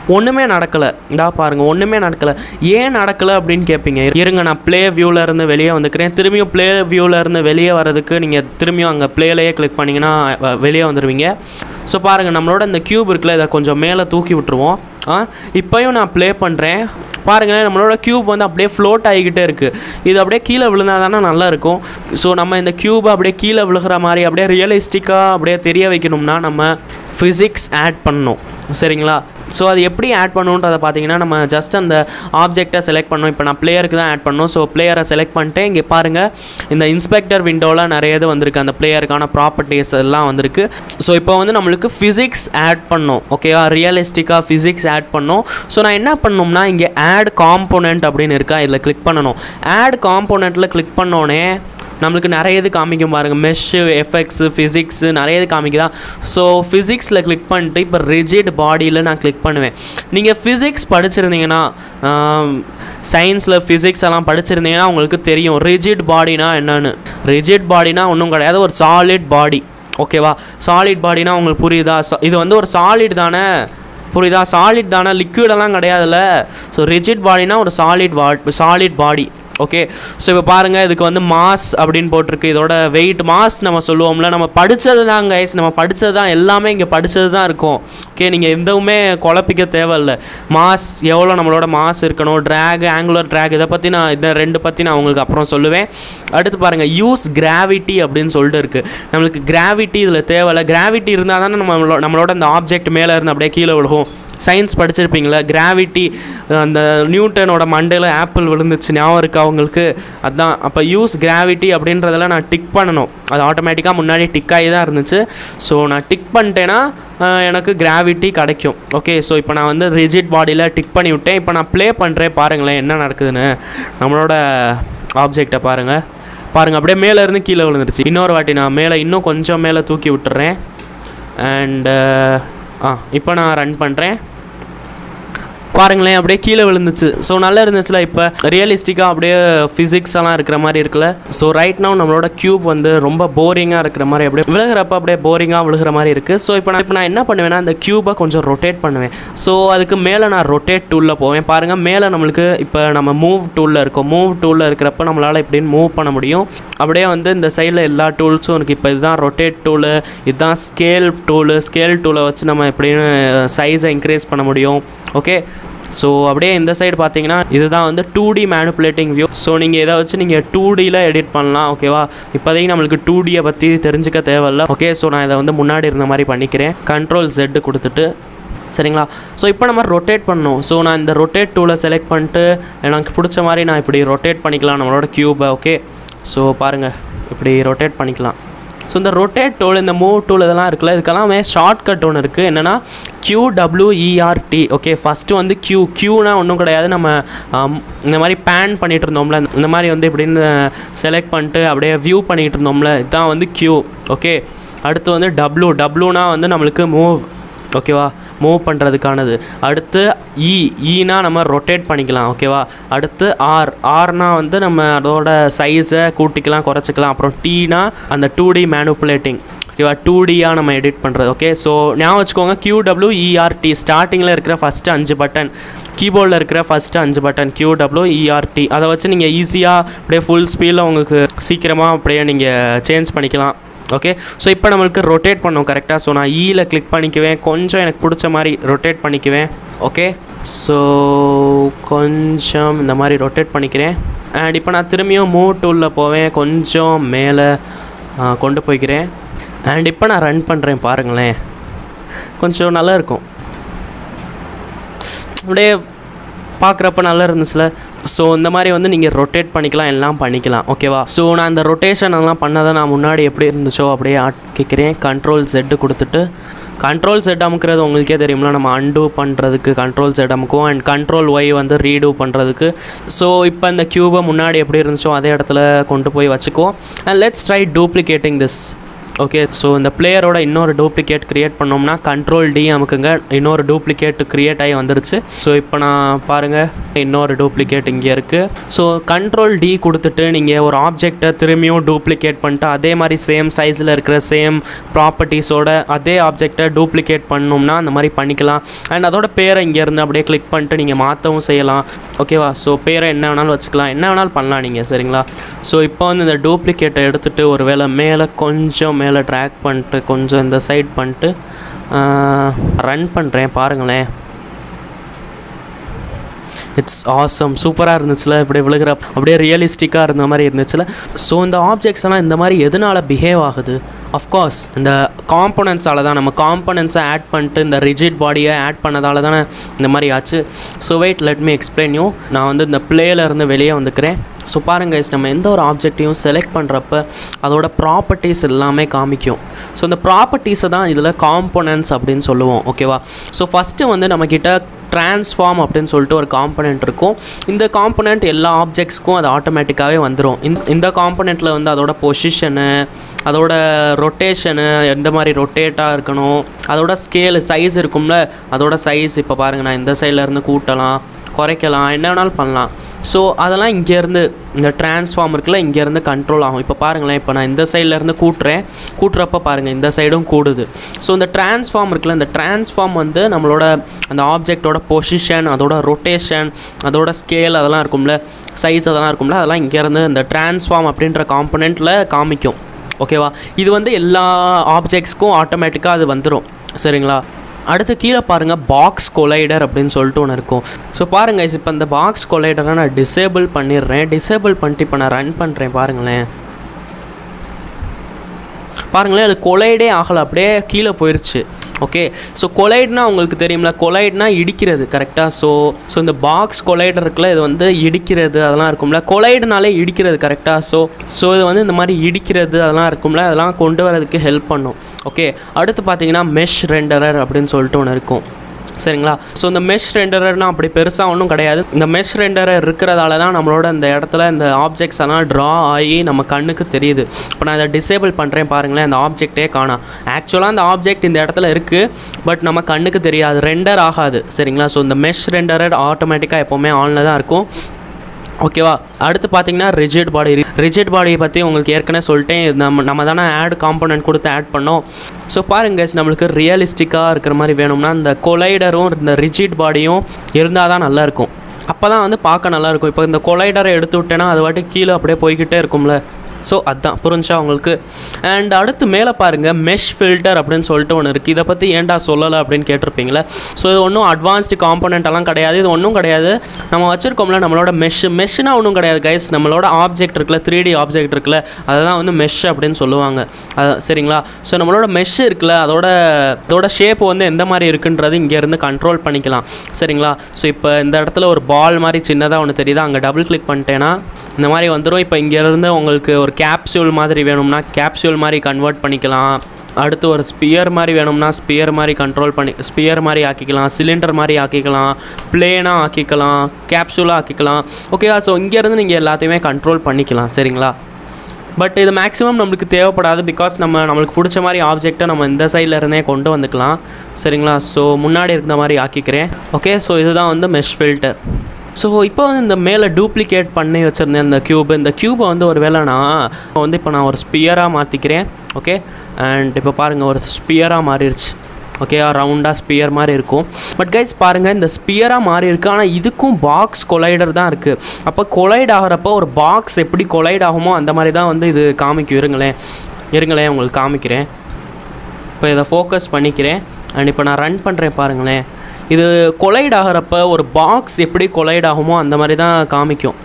ஒன்றுமே நடக்கலை இந்தா பாருங்கள் ஒன்றுமே நடக்கலை ஏன் நடக்கலை அப்படின்னு கேட்பீங்க இருங்க நான் ப்ளே வியூவில் இருந்து வெளியே வந்துக்கிறேன் திரும்பியும் ப்ளே வியூவில் இருந்து வெளியே வரதுக்கு நீங்கள் திரும்பியும் அங்கே ப்ளேலையே கிளிக் பண்ணிங்கன்னா வ- வெளியே வந்துடுவீங்க ஸோ பாருங்கள் நம்மளோட இந்த க்யூப் இருக்குல்ல இதை கொஞ்சம் மேலே தூக்கி விட்டுருவோம் ஆ இப்போயும் நான் ப்ளே பண்ணுறேன் பாருங்களேன் நம்மளோட க்யூப் வந்து அப்படியே ஃப்ளோட் ஆகிக்கிட்டே இருக்குது இது அப்படியே கீழே விழுந்தா தானே நல்லா இருக்கும் ஸோ நம்ம இந்த க்யூபை அப்படியே கீழே விழுகிற மாதிரி அப்படியே ரியலிஸ்டிக்காக அப்படியே தெரிய வைக்கணும்னா நம்ம ஃபிசிக்ஸ் ஆட் பண்ணணும் சரிங்களா ஸோ அது எப்படி ஆட் பண்ணணுன்றதை பார்த்தீங்கன்னா நம்ம ஜஸ்ட் அந்த ஆப்ஜெக்டை செலக்ட் பண்ணணும் இப்போ நான் பிளேயருக்கு தான் ஆட் பண்ணணும் ஸோ பிளேயரை செலக்ட் பண்ணிட்டு இங்கே பாருங்கள் இந்த இன்ஸ்பெக்டர் விண்டோவில் நிறைய இது வந்திருக்கு அந்த பிளேயருக்கான ப்ராப்பர்ட்டிஸ் எல்லாம் வந்திருக்கு ஸோ இப்போ வந்து நம்மளுக்கு ஃபிசிக்ஸ் ஆட் பண்ணோம் ஓகேவா ரியலிஸ்டிக்காக ஃபிசிக்ஸ் ஆட் பண்ணோம் ஸோ நான் என்ன பண்ணணும்னா இங்கே ஆட் காம்போனன்ட் அப்படின்னு இருக்கா இதில் கிளிக் பண்ணணும் ஆட் காம்போனண்ட்டில் கிளிக் பண்ணோன்னே நம்மளுக்கு நிறைய இது காமிக்கும் பாருங்கள் மெஷ்ஷு எஃபெக்ட்ஸு ஃபிசிக்ஸு நிறைய இது காமிக்குதா ஸோ ஃபிசிக்ஸில் கிளிக் பண்ணிட்டு இப்போ ரிஜிட் பாடியில் நான் கிளிக் பண்ணுவேன் நீங்கள் ஃபிசிக்ஸ் படிச்சிருந்தீங்கன்னா சயின்ஸில் ஃபிசிக்ஸ் எல்லாம் படிச்சிருந்தீங்கன்னா உங்களுக்கு தெரியும் ரிஜிட் பாடினா என்னன்னு ரிஜிட் பாடினா ஒன்றும் கிடையாது ஒரு சாலிட் பாடி ஓகேவா சாலிட் பாடினா உங்களுக்கு புரியுதா So, இது வந்து ஒரு சாலிட் தானே புரியுதா சாலிட் தானே லிக்விடெல்லாம் கிடையாதுல்ல ஸோ ரிஜிட் பாடினா ஒரு சாலிட் வா சாலிட் பாடி ஓகே ஸோ இப்போ பாருங்கள் இதுக்கு வந்து மாஸ் அப்படின்னு போட்டிருக்கு இதோட வெயிட் மாஸ் நம்ம சொல்லுவோம்ல நம்ம படித்தது தான் கைஸ் நம்ம படித்தது தான் எல்லாமே இங்கே படித்தது தான் இருக்கும் ஓகே நீங்கள் எதுவுமே குழப்பிக்க தேவையில்ல மாஸ் எவ்வளோ நம்மளோட மாஸ் இருக்கணும் ட்ராக் ஆங்குலர் ட்ராக் இதை பற்றி நான் இதை ரெண்டு பற்றி நான் உங்களுக்கு அப்புறம் சொல்லுவேன் அடுத்து பாருங்கள் யூஸ் கிராவிட்டி அப்படின்னு சொல்லிட்டு இருக்குது நம்மளுக்கு கிராவிட்டி இதில் தேவையில்ல கிராவிட்டி இருந்தால் தானே நம்மளோட நம்மளோட அந்த ஆப்ஜெக்ட் மேலே இருந்து அப்படியே கீழே விழுகும் சயின்ஸ் படிச்சிருப்பீங்களா கிராவிட்டி அந்த நியூட்டனோட மண்டையில் ஆப்பிள் விழுந்துச்சு ஞாபகம் இருக்கா அவங்களுக்கு அதான் அப்போ யூஸ் கிராவிட்டி அப்படின்றதெல்லாம் நான் டிக் பண்ணணும் அது ஆட்டோமேட்டிக்காக முன்னாடி டிக் ஆகி தான் இருந்துச்சு ஸோ நான் டிக் பண்ணிட்டேன்னா அஹ், எனக்கு கிராவிட்டி கிடைக்கும் ஓகே ஸோ இப்போ நான் வந்து ரிஜிட் பாடியில் டிக் பண்ணி விட்டேன் இப்போ நான் ப்ளே பண்ணுறேன் பாருங்களேன் என்ன நடக்குதுன்னு நம்மளோட ஆப்ஜெக்டை பாருங்கள் பாருங்கள் அப்படியே மேலே இருந்து கீழே விழுந்துருச்சு இன்னொரு வாட்டி நான் மேலே இன்னும் கொஞ்சம் மேலே தூக்கி விட்டுறேன் அண்டு ஆ இப்போ நான் ரன் பண்ணுறேன் பாருங்களேன் அப்படியே கீழே விழுந்துச்சு ஸோ நல்லா இருந்துச்சுல இப்போ ரியலிஸ்டிக்காக அப்படியே ஃபிசிக்ஸ் எல்லாம் இருக்கிற மாதிரி இருக்குல்ல ஸோ ரைட் now நம்மளோட க்யூப் வந்து ரொம்ப போரிங்காக இருக்கிற மாதிரி அப்படியே விழுகிறப்ப அப்படியே போரிங்காக விழுகிற மாதிரி இருக்குது ஸோ இப்போ நான் இப்போ நான் என்ன பண்ணுவேன்னா அந்த க்யூபை கொஞ்சம் ரொட்டேட் பண்ணுவேன் ஸோ அதுக்கு மேலே நான் ரொட்டேட் டூலில் போவேன் பாருங்கள் மேலே நம்மளுக்கு இப்போ நம்ம மூவ் டூலில் இருக்கோம் மூவ் டூலில் இருக்கிறப்ப நம்மளால் இப்படின்னு மூவ் பண்ண முடியும் அப்படியே வந்து இந்த சைடில் எல்லா டூல்ஸும் இருக்குது இப்போ இதுதான் ரொட்டேட் டூலு இதுதான் ஸ்கேல் டூலு ஸ்கேல் டூலை வச்சு நம்ம எப்படின்னு சைஸை இன்க்ரீஸ் பண்ண முடியும் ஓகே ஸோ அப்படியே இந்த சைடு பார்த்தீங்கன்னா இதுதான் வந்து two D manipulating view so நீங்கள் இதை வச்சு நீங்கள் டூ டியில் எடிட் பண்ணலாம் ஓகேவா இப்போதைக்கு நம்மளுக்கு டூ டியை பற்றி தெரிஞ்சுக்க தேவையில்ல ஓகே ஸோ நான் இதை வந்து முன்னாடி இருந்த மாதிரி பண்ணிக்கிறேன் கண்ட்ரோல் Z கொடுத்துட்டு சரிங்களா ஸோ இப்போ நம்ம ரொட்டேட் பண்ணணும் ஸோ நான் இந்த ரொட்டேட் டூலை செலக்ட் பண்ணிட்டு எனக்கு பிடிச்ச மாதிரி நான் இப்படி ரொட்டேட் பண்ணிக்கலாம் நம்மளோட க்யூபை ஓகே ஸோ பாருங்கள் இப்படி ரொட்டேட் பண்ணிக்கலாம் ஸோ இந்த ரொட்டேட் டூல் இந்த மூவ் டூல் இதெல்லாம் இருக்குல்ல இதுக்கெல்லாமே ஷார்ட் கட் ஒன்று இருக்குது என்னென்னா QWERT ஓகே ஃபஸ்ட்டு வந்து Q Qனா ஒன்றும் கிடையாது நம்ம ஆம், இந்த மாதிரி பேன் பண்ணிட்டு இருந்தோம்ல இந்த மாதிரி வந்து இப்படின்னு செலக்ட் பண்ணிட்டு அப்படியே வியூ பண்ணிட்டு இருந்தோம்ல இதுதான் வந்து Q ஓகே அடுத்து வந்து W Wனா வந்து நம்மளுக்கு மூவ் ஓகேவா மூவ் பண்ணுறதுக்கானது அடுத்து இ ஈனா நம்ம ரொட்டேட் பண்ணிக்கலாம் ஓகேவா அடுத்து ஆர் ஆர்னா வந்து நம்ம அதோட சைஸை கூட்டிக்கலாம் குறைச்சிக்கலாம் அப்புறம் டீனா அந்த டூ டி மேனுப்புலேட்டிங் ஓகேவா டூ டியாக நம்ம எடிட் பண்ணுறது ஓகே ஸோ ஞாபகம் வச்சுக்கோங்க QWERT ஸ்டார்டிங்கில் இருக்கிற ஃபஸ்ட்டு அஞ்சு பட்டன் கீபோர்டில் இருக்கிற ஃபஸ்ட்டு அஞ்சு பட்டன் QWERT அதை வச்சு நீங்கள் ஈஸியாக அப்படியே ஃபுல் ஸ்பீடில் உங்களுக்கு சீக்கிரமாக அப்படியே நீங்கள் சேஞ்ச் பண்ணிக்கலாம் ஓகே ஸோ இப்போ நம்மளுக்கு ரொட்டேட் பண்ணோம் கரெக்டாக ஸோ நான் ஈயில் கிளிக் பண்ணிக்குவேன் கொஞ்சம் எனக்கு பிடிச்ச மாதிரி ரொட்டேட் பண்ணிக்குவேன் ஓகே ஸோ கொஞ்சம் இந்த மாதிரி ரொட்டேட் பண்ணிக்கிறேன் அண்ட் இப்போ நான் திரும்பியும் மூவ் டூலில் போவேன் கொஞ்சம் மேலே ஆ, கொண்டு போய்க்கிறேன் அண்ட் இப்போ நான் ரன் பண்ணுறேன் பாருங்களேன் கொஞ்சம் நல்லா இருக்கும் அப்படியே பார்க்குறப்ப நல்லா இருந்துச்சுல ஸோ இந்த மாதிரி வந்து நீங்கள் ரொட்டேட் பண்ணிக்கலாம் எல்லாம் பண்ணிக்கலாம் ஓகேவா ஸோ நான் இந்த ரொட்டேஷன் எல்லாம் பண்ணதை நான் முன்னாடி எப்படி இருந்துச்சோ அப்படியே ஆக்கிக்கிறேன் கண்ட்ரோல் செட்டு கொடுத்துட்டு கண்ட்ரோல் செட் அமுக்கிறது உங்களுக்கே தெரியும்ல நம்ம அன்டூ பண்ணுறதுக்கு கண்ட்ரோல் செட் அமுக்குவோம் அண்ட் கண்ட்ரோல் ஒய் வந்து ரீடூ பண்ணுறதுக்கு ஸோ இப்போ இந்த க்யூபை முன்னாடி எப்படி இருந்துச்சோ அதே இடத்துல கொண்டு போய் வச்சுக்குவோம் and let's try duplicating this okay so இந்த பிளேயரோட இன்னொரு டூப்ளிகேட் க்ரியேட் பண்ணோம்னா கண்ட்ரோல் டி அமுக்குங்க இன்னொரு டூப்ளிகேட் க்ரியேட் ஆகி வந்துருச்சு ஸோ இப்போ நான் பாருங்கள் இன்னொரு டூப்ளிகேட் இங்கே இருக்குது ஸோ கண்ட்ரோல் டி கொடுத்துட்டு நீங்கள் ஒரு ஆப்ஜெக்டை திரும்பியும் டூப்ளிகேட் பண்ணிட்டு அதே மாதிரி சேம் சைஸில் இருக்கிற சேம் ப்ராப்பர்ட்டிஸோட அதே ஆப்ஜெக்டை டூப்ளிகேட் பண்ணோம்னா அந்த மாதிரி பண்ணிக்கலாம் அண்ட் அதோட பேரை இங்கேருந்து அப்படியே கிளிக் பண்ணிட்டு நீங்கள் மாற்றவும் செய்யலாம் ஓகேவா ஸோ பேரை என்ன வேணாலும் வச்சுக்கலாம் என்ன வேணாலும் பண்ணலாம் நீங்கள் சரிங்களா ஸோ இப்போ வந்து இந்த டூப்ளிகேட்டை எடுத்துகிட்டு ஒரு வேளை மேலே கொஞ்சம் மேலே ட்ராக் பண்ணிட்டு கொஞ்சம் இந்த சைட் பண்ணிட்டு ரன் பண்ணுறேன் பாருங்களேன் இட்ஸ் ஆசம் சூப்பராக இருந்துச்சுல இப்படி விழுகிற அப்படியே ரியலிஸ்டிக்காக இருந்த மாதிரி இருந்துச்சுல ஸோ இந்த ஆப்ஜெக்ட்ஸ் எல்லாம் இந்த மாதிரி எதனால் பிஹேவ் ஆகுது அஃப்கோர்ஸ் இந்த காம்பனன்ட்ஸால் தான் நம்ம காம்பனன்ட்ஸை ஆட் பண்ணிட்டு இந்த ரிஜிட் பாடியை ஆட் பண்ணதால தானே இந்த மாதிரி ஆச்சு so wait let me explain you நான் வந்து இந்த பிளேயில் இருந்து வெளியே வந்துக்கிறேன் ஸோ பாருங்க guys, நம்ம எந்த ஒரு ஆப்ஜெக்டையும் செலக்ட் பண்ணுறப்ப அதோட ப்ராப்பர்ட்டிஸ் எல்லாமே காமிக்கும் ஸோ இந்த ப்ராப்பர்ட்டிஸை தான் இதில் காம்பனன்ட்ஸ் அப்படின்னு சொல்லுவோம் ஓகேவா ஸோ ஃபஸ்ட்டு வந்து நம்மக்கிட்ட ட்ரான்ஸ்ஃபார்ம் அப்படின்னு சொல்லிட்டு ஒரு காம்பனண்ட் இருக்கும் இந்த காம்பனண்ட் எல்லா ஆப்ஜெக்ட்ஸ்க்கும் அது ஆட்டோமேட்டிக்காகவே வந்துடும் இந்த இந்த காம்பனண்ட்டில் வந்து அதோட பொசிஷனு அதோட ரொட்டேஷனு எந்த மாதிரி ரொட்டேட்டாக இருக்கணும் அதோட ஸ்கேலு சைஸ் இருக்கும்ல அதோட சைஸ் இப்போ பாருங்கள் நான் இந்த சைடில் இருந்து கூட்டலாம் குறைக்கலாம் என்ன வேணாலும் பண்ணலாம் ஸோ அதெல்லாம் இங்கேருந்து இந்த ட்ரான்ஸ்ஃபார்ம் இருக்குல்ல இங்கேருந்து கண்ட்ரோல் ஆகும் இப்போ பாருங்களேன் இப்போ நான் இந்த சைட்லேருந்து கூட்டுறேன் கூட்டுறப்ப பாருங்கள் இந்த சைடும் கூடுது ஸோ இந்த ட்ரான்ஸ்ஃபார்ம் இருக்குல்ல இந்த ட்ரான்ஸ்ஃபார்ம் வந்து நம்மளோட அந்த ஆப்ஜெக்டோட பொசிஷன் அதோட ரொட்டேஷன் அதோட ஸ்கேல் அதெல்லாம் இருக்கும்ல சைஸ் அதெல்லாம் இருக்கும்ல அதெல்லாம் இங்கேருந்து இந்த ட்ரான்ஸ்ஃபார்ம் அப்படின்ற காம்பனண்ட்டில் காமிக்கும் ஓகேவா இது வந்து எல்லா ஆப்ஜெக்ட்ஸ்க்கும் ஆட்டோமேட்டிக்காக அது வந்துடும் சரிங்களா அடுத்து கீழே பாருங்கள் பாக்ஸ் கொலைடர் அப்படின்னு சொல்லிட்டு ஒன்று இருக்கும் ஸோ பாருங்கள் இப்போ இந்த பாக்ஸ் கொலைடரை நான் டிசேபிள் பண்ணிடுறேன் டிசேபிள் பண்ணிட்டு இப்போ நான் ரன் பண்ணுறேன் பாருங்களேன் பாருங்களேன் அது கொலைடே ஆகலை அப்படியே கீழே போயிடுச்சு ஓகே ஸோ கொலைட்னா உங்களுக்கு தெரியும்ல கொலைட்னா இடிக்கிறது கரெக்டாக ஸோ ஸோ இந்த பாக்ஸ் கொலைடர் இருக்குல்ல இது வந்து இடிக்கிறது அதெல்லாம் இருக்கும்ல கொலைடுனாலே இடிக்கிறது கரெக்டாக ஸோ ஸோ இது வந்து இந்த மாதிரி இடிக்கிறது அதெல்லாம் இருக்கும்ல அதெல்லாம் கொண்டு வரதுக்கு ஹெல்ப் பண்ணும் ஓகே அடுத்து பார்த்தீங்கன்னா மெஷ் ரெண்டரர் அப்படின்னு சொல்லிட்டு ஒன்று இருக்கும் சரிங்களா ஸோ இந்த மெஷ் ரெண்டரர்னா அப்படி பெருசாக ஒன்றும் கிடையாது இந்த மெஷ் ரெண்டரர் இருக்கிறதால தான் நம்மளோட இந்த இடத்துல இந்த ஆப்ஜெக்ட்ஸ் எல்லாம் ட்ரா ஆகி நம்ம கண்ணுக்கு தெரியுது இப்போ நான் இதை டிசேபிள் பண்ணுறேன் பாருங்களேன் அந்த ஆப்ஜெக்டே காணாம் ஆக்சுவலாக அந்த ஆப்ஜெக்ட் இந்த இடத்துல இருக்குது பட் நம்ம கண்ணுக்கு தெரியாது ரெண்டர் ஆகாது சரிங்களா ஸோ இந்த மெஷ் ரெண்டரர் ஆட்டோமேட்டிக்காக எப்போவுமே ஆனில் தான் இருக்கும் ஓகேவா அடுத்து பார்த்தீங்கன்னா ரிஜிட் பாடி ரிஜிட் பாடியை பற்றி உங்களுக்கு ஏற்கனவே சொல்லிட்டேன் இது நம்ம நம்ம தானே ஆட் காம்பனன்ட் கொடுத்து ஆட் பண்ணோம் ஸோ பாருங்க guys, நம்மளுக்கு ரியலிஸ்டிக்காக இருக்கிற மாதிரி வேணும்னா இந்த கொலைடரும் இந்த ரிஜிட் பாடியும் இருந்தால் தான் நல்லாயிருக்கும் அப்போ தான் வந்து பார்க்க நல்லாயிருக்கும் இப்போ இந்த கொலைடரை எடுத்து விட்டேன்னா அது வாட்டி கீழே அப்படியே போய்கிட்டே இருக்கும்ல ஸோ அதான் புரிஞ்சா உங்களுக்கு அண்ட் அடுத்து மேலே பாருங்கள் மெஷ் ஃபில்டர் அப்படின்னு சொல்லிட்டு ஒன்று இருக்குது இதை பற்றி ஏன்டா சொல்லலை அப்படின்னு கேட்டிருப்பீங்களே ஸோ இது ஒன்றும் அட்வான்ஸ்டு காம்பனண்ட் எல்லாம் கிடையாது இது ஒன்றும் கிடையாது நம்ம வச்சுருக்கோம்ல நம்மளோட மெஷ் மெஷ்னா ஒன்றும் கிடையாது கைஸ் நம்மளோட ஆப்ஜெக்ட் இருக்குல்ல த்ரீ டி ஆப்ஜெக்ட் இருக்குல்ல அதுதான் வந்து மெஷ் அப்படின்னு சொல்லுவாங்க அது சரிங்களா ஸோ நம்மளோட மெஷ் இருக்குல்ல அதோட அதோட ஷேப் வந்து எந்த மாதிரி இருக்குன்றது இங்கேருந்து கண்ட்ரோல் பண்ணிக்கலாம் சரிங்களா ஸோ இப்போ இந்த இடத்துல ஒரு பால் மாதிரி சின்னதாக ஒன்று தெரியுது அங்கே டபுள் கிளிக் பண்ணிட்டேன்னா இந்த மாதிரி வந்துடும் இப்போ இங்கேருந்து உங்களுக்கு ஒரு கேப்சூல் மாதிரி வேணும்னா கேப்சூல் மாதிரி கன்வெர்ட் பண்ணிக்கலாம் அடுத்து ஒரு ஸ்பியர் மாதிரி வேணும்னா ஸ்பியர் மாதிரி கண்ட்ரோல் பண்ணி ஸ்பியர் மாதிரி ஆக்கிக்கலாம் சிலிண்டர் மாதிரி ஆக்கிக்கலாம் பிளேனாக ஆக்கிக்கலாம் கேப்சூலாக ஆக்கிக்கலாம் ஓகேவா ஸோ இங்கேருந்து நீங்கள் எல்லாத்தையுமே கண்ட்ரோல் பண்ணிக்கலாம் சரிங்களா பட் இது மேக்ஸிமம் நம்மளுக்கு தேவைப்படாது பிகாஸ் நம்ம நம்மளுக்கு பிடிச்ச மாதிரி ஆப்ஜெக்ட்டை நம்ம இந்த சைடில் இருந்தே கொண்டு வந்துக்கலாம் சரிங்களா ஸோ முன்னாடி இருந்த மாதிரி ஆக்கிக்கிறேன் ஓகே ஸோ இதுதான் வந்து மெஷ் ஃபில்டர் ஸோ இப்போ வந்து இந்த மேலே டூப்ளிகேட் பண்ணி வச்சுருந்தேன் இந்த க்யூப் இந்த க்யூபை வந்து ஒரு வேளை நான் வந்து இப்போ நான் ஒரு ஸ்பியராக மாற்றிக்கிறேன் ஓகே அண்ட் இப்போ பாருங்கள் ஒரு ஸ்பியராக மாறிடுச்சு ஓகே ரவுண்டாக ஸ்பியர் மாதிரி இருக்கும் பட் கைஸ் பாருங்கள் இந்த ஸ்பியராக மாறி இருக்கு ஆனால் இதுக்கும் பாக்ஸ் கொலைடர் தான் இருக்குது அப்போ கொலைட் ஆகிறப்போ ஒரு பாக்ஸ் எப்படி கொலைட் ஆகுமோ அந்த மாதிரி தான் வந்து இது காமிக்கும் இருங்களேன் இருங்களேன் உங்களுக்கு காமிக்கிறேன் இப்போ இதை ஃபோக்கஸ் பண்ணிக்கிறேன் அண்ட் இப்போ நான் ரன் பண்ணுறேன் பாருங்களேன் இது கொலைட் ஆகிறப்ப ஒரு பாக்ஸ் எப்படி கொலைட் ஆகுமோ அந்த மாதிரி தான் காமிக்கும்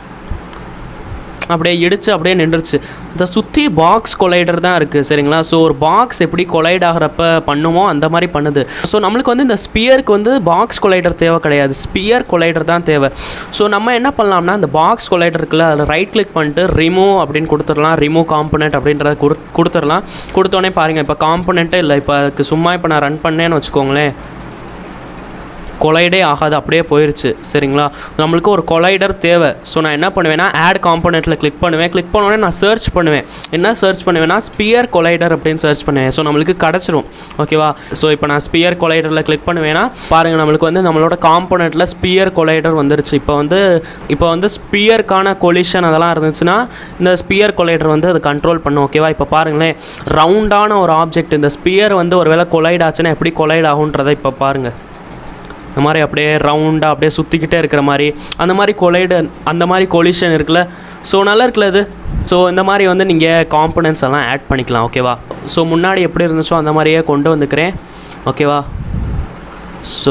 அப்படியே இடிச்சு அப்படியே நின்றுச்சு இந்த சுற்றி பாக்ஸ் கொலைடர் தான் இருக்குது சரிங்களா ஸோ ஒரு பாக்ஸ் எப்படி கொலைட் ஆகிறப்ப பண்ணுமோ அந்த மாதிரி பண்ணுது ஸோ நம்மளுக்கு வந்து இந்த ஸ்பியருக்கு வந்து பாக்ஸ் கொலைடர் தேவை கிடையாது ஸ்பியர் கொலைடர் தான் தேவை ஸோ நம்ம என்ன பண்ணலாம்னா இந்த பாக்ஸ் கொலைடர் இருக்குல்ல அதில் ரைட் கிளிக் பண்ணிட்டு ரிமூவ் அப்படின்னு கொடுத்துடலாம் ரிமூவ் காம்பனண்ட் அப்படின்றத கொடு கொடுத்துடலாம் கொடுத்தோடனே பாருங்கள் இப்போ காம்பனண்ட்டே இல்லை இப்போ அதுக்கு சும்மா இப்போ நான் ரன் பண்ணேன்னு வச்சுக்கோங்களேன் கொலைடே ஆகாது அப்படியே போயிருச்சு சரிங்களா நம்மளுக்கு ஒரு கொலைடர் தேவை ஸோ நான் என்ன பண்ணுவேன்னா ஆட் காம்பனெண்ட்டில் கிளிக் பண்ணுவேன் கிளிக் பண்ணோடனே நான் சர்ச் பண்ணுவேன் என்ன சர்ச் பண்ணுவேன்னா ஸ்பியர் கொலைடர் அப்படின்னு சர்ச் பண்ணுவேன் ஸோ நம்மளுக்கு கிடச்சிரும் ஓகேவா ஸோ இப்போ நான் ஸ்பியர் கொலைடரில் கிளிக் பண்ணுவேன்னா பாருங்கள் நம்மளுக்கு வந்து நம்மளோட காம்பனெண்ட்டில் ஸ்பியர் கொலைடர் வந்துருச்சு இப்போ வந்து இப்போ வந்து ஸ்பியருக்கான கொலிஷன் அதெல்லாம் இருந்துச்சுன்னா இந்த ஸ்பியர் கொலைடர் வந்து அது கண்ட்ரோல் பண்ணும் ஓகேவா இப்போ பாருங்களேன் ரவுண்டான ஒரு ஆப்ஜெக்ட் இந்த ஸ்பியர் வந்து ஒரு வேளை கொலைட் ஆச்சுன்னா எப்படி கொலைட் ஆகுன்றதை இப்போ பாருங்கள் இந்த மாதிரி அப்படியே ரவுண்டாக அப்படியே சுற்றிக்கிட்டே இருக்கிற மாதிரி அந்த மாதிரி கொலைடு அந்த மாதிரி கொலிஷன் இருக்குல்ல ஸோ நல்லா இருக்குல்ல இது ஸோ இந்த மாதிரி வந்து நீங்கள் காம்பனன்ட்ஸ் எல்லாம் ஆட் பண்ணிக்கலாம் ஓகேவா ஸோ முன்னாடி எப்படி இருந்துச்சோ அந்த மாதிரியே கொண்டு வந்துக்கிறேன் ஓகேவா ஸோ